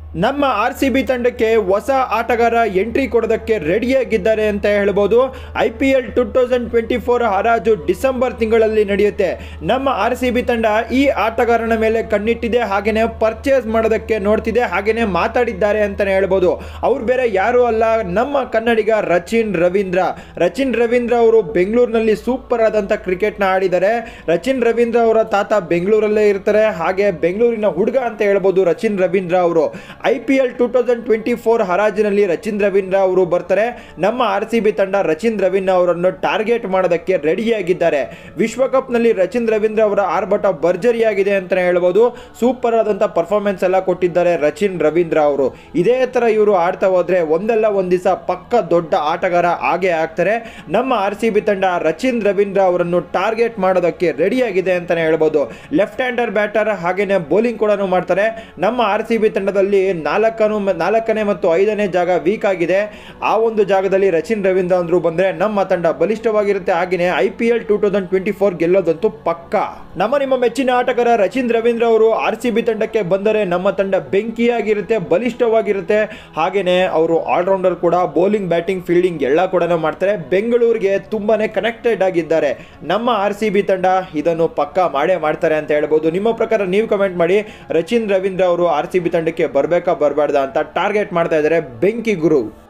ನಮ್ಮ R C B ತಂಡಕ್ಕೆ ಹೊಸ ಆಟಗಾರ ಎಂಟ್ರಿ ಕೊಡೋದಕ್ಕೆ ರೆಡಿಯಾಗಿದ್ದಾರೆ ಅಂತ ಹೇಳ್ಬೋದು I P L two thousand twenty four ಹರಾಜು ಡಿಸೆಂಬರ್ ತಿಂಗಳಲ್ಲಿ ನಡೆಯುತ್ತೆ ನಮ್ಮ ಆರ್ ಸಿ ಬಿ ತಂಡ ಈ ಆಟಗಾರನ ಮೇಲೆ ಕಣ್ಣಿಟ್ಟಿದೆ ಹಾಗೇನೆ ಪರ್ಚೇಸ್ ಮಾಡೋದಕ್ಕೆ ನೋಡ್ತಿದೆ ಹಾಗೇನೆ ಮಾತಾಡಿದ್ದಾರೆ ಅಂತಾನೆ ಹೇಳ್ಬೋದು ಅವ್ರು ಬೇರೆ ಯಾರು ಅಲ್ಲ ನಮ್ಮ ಕನ್ನಡಿಗ ರಚಿನ್ ರವೀಂದ್ರ ರಚಿನ್ ರವೀಂದ್ರ ಅವರು ಬೆಂಗಳೂರಿನಲ್ಲಿ ಸೂಪರ್ ಆದಂಥ ಕ್ರಿಕೆಟ್ನ ಆಡಿದ್ದಾರೆ ರಚಿನ್ ರವೀಂದ್ರ ಅವರ ತಾತ ಬೆಂಗಳೂರಲ್ಲೇ ಇರ್ತಾರೆ ಹಾಗೆ ಬೆಂಗಳೂರಿನ ಹುಡುಗ ಅಂತ ಹೇಳ್ಬೋದು ರಚಿನ್ ರವೀಂದ್ರ ಅವರು I P L two thousand twenty four ಹರಾಜಿನಲ್ಲಿ ರಚಿನ್ ರವೀಂದ್ರ ಅವರು ಬರ್ತಾರೆ ನಮ್ಮ ಆರ್ ಸಿ ಬಿ ತಂಡ ರಚಿನ್ ರವೀಂದ್ರ ಅವರನ್ನು ಟಾರ್ಗೆಟ್ ಮಾಡೋದಕ್ಕೆ ರೆಡಿಯಾಗಿದ್ದಾರೆ ವಿಶ್ವಕಪ್ನಲ್ಲಿ ರಚಿನ್ ರವೀಂದ್ರ ಅವರ ಆರ್ಭಟ ಭರ್ಜರಿಯಾಗಿದೆ ಅಂತಲೇ ಹೇಳ್ಬೋದು ಸೂಪರ್ ಆದಂಥ ಪರ್ಫಾರ್ಮೆನ್ಸ್ ಎಲ್ಲ ಕೊಟ್ಟಿದ್ದಾರೆ ರಚಿನ್ ರವೀಂದ್ರ ಅವರು ಇದೇ ಥರ ಇವರು ಆಡ್ತಾ ಹೋದ್ರೆ ಒಂದಲ್ಲ ಒಂದು ದಿವಸ ಪಕ್ಕ ದೊಡ್ಡ ಆಟಗಾರ ಆಗೇ ಆಗ್ತಾರೆ ನಮ್ಮ ಆರ್ ಸಿ ಬಿ ತಂಡ ರಚಿನ್ ರವೀಂದ್ರ ಅವರನ್ನು ಟಾರ್ಗೆಟ್ ಮಾಡೋದಕ್ಕೆ ರೆಡಿಯಾಗಿದೆ ಅಂತಲೇ ಹೇಳ್ಬೋದು ಲೆಫ್ಟ್ ಹ್ಯಾಂಡರ್ ಬ್ಯಾಟರ್ ಹಾಗೇನೆ ಬೌಲಿಂಗ್ ಕೂಡ ಮಾಡ್ತಾರೆ ನಮ್ಮ ಆರ್ ಸಿ ಬಿ ತಂಡದಲ್ಲಿ ನಾಲ್ಕನು ನಾಲ್ಕನೇ ಮತ್ತು ಐದನೇ ಜಾಗ ವೀಕ್ ಆಗಿದೆ ಆ ಒಂದು ಜಾಗದಲ್ಲಿ ರಚಿನ್ ರವೀಂದ್ರ ಅಂದ್ರು ಬಂದ್ರೆ ನಮ್ಮ ತಂಡ ಬಲಿಷ್ಠವಾಗಿರುತ್ತೆ ಹಾಗೆಯೇ I P L two thousand twenty four ಗೆಲ್ಲೋದಂತೂ ಪಕ್ಕ ನಮ್ಮ ನಿಮ್ಮ ಮೆಚ್ಚಿನ ಆಟಗಾರ ರಚಿನ್ ರವೀಂದ್ರ ಅವರು ಆರ್ ಸಿ ಬಿ ತಂಡಕ್ಕೆ ಬಂದರೆ ನಮ್ಮ ತಂಡ ಬೆಂಕಿಯಾಗಿರುತ್ತೆ ಬಲಿಷ್ಠವಾಗಿರುತ್ತೆ ಹಾಗೇನೆ ಅವರು ಆಲ್ರೌಂಡರ್ ಕೂಡ ಬೌಲಿಂಗ್ ಬ್ಯಾಟಿಂಗ್ ಫೀಲ್ಡಿಂಗ್ ಎಲ್ಲ ಕೂಡ ಮಾಡ್ತಾರೆ ಬೆಂಗಳೂರಿಗೆ ತುಂಬಾನೇ ಕನೆಕ್ಟೆಡ್ ಆಗಿದ್ದಾರೆ ನಮ್ಮ ಆರ್ ಸಿ ಬಿ ತಂಡ ಇದನ್ನು ಪಕ್ಕ ಮಾಡೇ ಮಾಡ್ತಾರೆ ಅಂತ ಹೇಳ್ಬೋದು ನಿಮ್ಮ ಪ್ರಕಾರ ನೀವು ಕಮೆಂಟ್ ಮಾಡಿ ರಚಿನ್ ರವೀಂದ್ರ ಅವರು ಆರ್ ಸಿ ಬಿ ತಂಡಕ್ಕೆ ಬರಬೇಕಾ ಬರಬಾರ್ದಾ ಅಂತ ಟಾರ್ಗೆಟ್ ಮಾಡ್ತಾ ಇದ್ದಾರೆ ಬೆಂಕಿ ಗುರು